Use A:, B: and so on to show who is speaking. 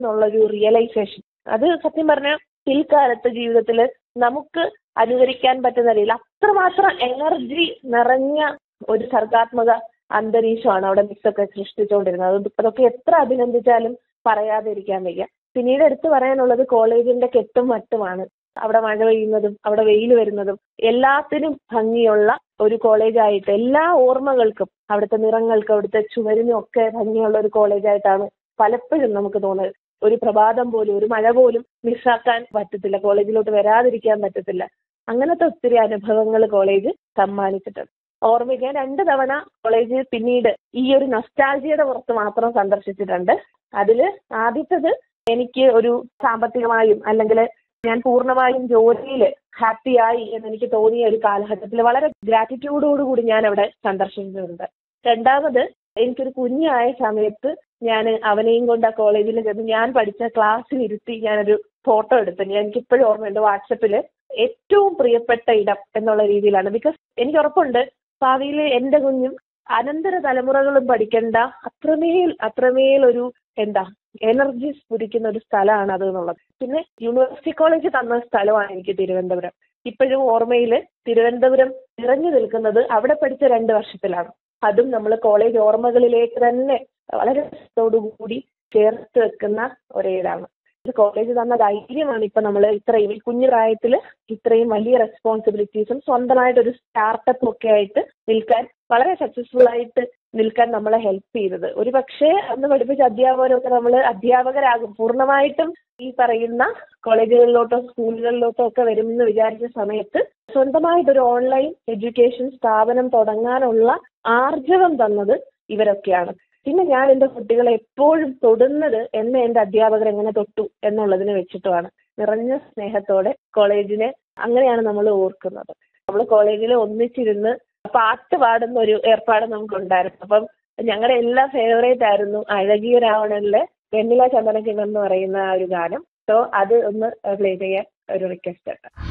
A: എന്നുള്ളൊരു റിയലൈസേഷൻ അത് സത്യം പറഞ്ഞാൽ പിൽക്കാലത്ത് ജീവിതത്തിൽ നമുക്ക് അനുകരിക്കാൻ പറ്റുന്ന രീതിയിൽ അത്രമാത്രം എനർജി നിറഞ്ഞ ഒരു സർഗാത്മക അന്തരീക്ഷമാണ് അവിടെ മിസ്സൊക്കെ സൃഷ്ടിച്ചുകൊണ്ടിരുന്നത് അത് അതൊക്കെ എത്ര അഭിനന്ദിച്ചാലും പറയാതിരിക്കാൻ വയ്യ പിന്നീട് എടുത്തു പറയാനുള്ളത് കോളേജിന്റെ കെട്ടും മട്ടുമാണ് അവിടെ മഴ പെയ്യുന്നതും അവിടെ വെയിൽ വരുന്നതും എല്ലാത്തിനും ഭംഗിയുള്ള ഒരു കോളേജായിട്ട് എല്ലാ ഓർമ്മകൾക്കും അവിടുത്തെ നിറങ്ങൾക്കും അവിടുത്തെ ചുവരിനും ഒക്കെ ഭംഗിയുള്ള ഒരു കോളേജായിട്ടാണ് പലപ്പോഴും നമുക്ക് തോന്നുന്നത് ഒരു പ്രഭാതം പോലും ഒരു മഴ പോലും മിസ്സാക്കാൻ പറ്റത്തില്ല കോളേജിലോട്ട് വരാതിരിക്കാൻ പറ്റത്തില്ല അങ്ങനത്തെ ഒത്തിരി അനുഭവങ്ങൾ കോളേജ് സമ്മാനിച്ചിട്ടുണ്ട് ഓർമ്മിക്കാൻ രണ്ട് തവണ കോളേജ് പിന്നീട് ഈ ഒരു നൊസ്റ്റാൾജിയുടെ പുറത്ത് മാത്രം സന്ദർശിച്ചിട്ടുണ്ട് അതിൽ ആദ്യത്തത് എനിക്ക് ഒരു സാമ്പത്തികമായും അല്ലെങ്കിൽ ഞാൻ പൂർണ്ണമായും ജോലിയിൽ ഹാപ്പിയായി എന്ന് എനിക്ക് തോന്നിയ ഒരു കാലഘട്ടത്തിൽ വളരെ ഗ്രാറ്റിറ്റ്യൂഡോടുകൂടി ഞാൻ അവിടെ സന്ദർശിച്ചിട്ടുണ്ട് രണ്ടാമത് എനിക്കൊരു കുഞ്ഞായ സമയത്ത് ഞാൻ അവനെയും കൊണ്ട് ആ കോളേജിൽ ചെന്ന് ഞാൻ പഠിച്ച ക്ലാസ്സിൽ ഇരുത്തി ഞാനൊരു ഫോട്ടോ എടുത്തു ഞാൻ എനിക്ക് ഇപ്പോഴും ഓർമ്മയുണ്ട് വാട്സപ്പിൽ ഏറ്റവും പ്രിയപ്പെട്ട ഇടം എന്നുള്ള രീതിയിലാണ് ബിക്കോസ് എനിക്ക് ഉറപ്പുണ്ട് ഭാവിയിൽ എൻ്റെ കുഞ്ഞും അനന്തര തലമുറകളും പഠിക്കേണ്ട അത്രമേൽ അത്രമേൽ ഒരു എന്താ എനർജി സ്ഫുരിക്കുന്ന ഒരു സ്ഥലമാണ് അത് എന്നുള്ളത് പിന്നെ യൂണിവേഴ്സിറ്റി കോളേജ് തന്ന സ്ഥലമാണ് എനിക്ക് തിരുവനന്തപുരം ഇപ്പോഴും ഓർമ്മയിൽ തിരുവനന്തപുരം നിറഞ്ഞു നിൽക്കുന്നത് അവിടെ പഠിച്ച രണ്ട് വർഷത്തിലാണ് അതും നമ്മൾ കോളേജ് ഓർമ്മകളിലേക്ക് തന്നെ വളരെ കൂടി ചേർത്ത് വെക്കുന്ന ഒരേതാണ് കോളേജ് തന്ന ധൈര്യമാണ് ഇപ്പൊ നമ്മൾ ഇത്രയും കുഞ്ഞു പ്രായത്തിൽ ഇത്രയും വലിയ റെസ്പോൺസിബിലിറ്റീസും സ്വന്തമായിട്ട് ഒരു സ്റ്റാർട്ടപ്പ് ഒക്കെ ആയിട്ട് നിൽക്കാൻ വളരെ സക്സസ്ഫുൾ ആയിട്ട് നിൽക്കാൻ നമ്മളെ ഹെൽപ്പ് ചെയ്തത് ഒരു പക്ഷേ അന്ന് പഠിപ്പിച്ച അധ്യാപകരൊക്കെ നമ്മൾ അധ്യാപകരാകും പൂർണ്ണമായിട്ടും ഈ പറയുന്ന കോളേജുകളിലോട്ടോ സ്കൂളുകളിലോട്ടോ ഒക്കെ വരുമെന്ന് വിചാരിച്ച സമയത്ത് സ്വന്തമായിട്ടൊരു ഓൺലൈൻ എഡ്യൂക്കേഷൻ സ്ഥാപനം തുടങ്ങാനുള്ള ആർജവം തന്നത് ഇവരൊക്കെയാണ് പിന്നെ ഞാൻ എൻ്റെ കുട്ടികളെ എപ്പോഴും തൊടുന്നത് എന്നെ എൻ്റെ അധ്യാപകർ എങ്ങനെ തൊട്ടു എന്നുള്ളതിനെ വെച്ചിട്ടുമാണ് നിറഞ്ഞ സ്നേഹത്തോടെ കോളേജിനെ അങ്ങനെയാണ് നമ്മൾ ഓർക്കുന്നത് നമ്മൾ കോളേജിൽ ഒന്നിച്ചിരുന്ന് പാട്ട് പാടുന്ന ഒരു ഏർപ്പാട് നമുക്കുണ്ടായിരുന്നു അപ്പം ഞങ്ങളുടെ എല്ലാ ഫേവറേറ്റ് ആയിരുന്നു അഴകിയ രാവണനിലെ വെണ്ണില ചന്ദനക്കിണ്ണം എന്ന് പറയുന്ന ആ ഒരു ഗാനം സോ അത് ഒന്ന് പ്ലേ ചെയ്യാൻ ഒരു റിക്വസ്റ്റ് ഉണ്ട്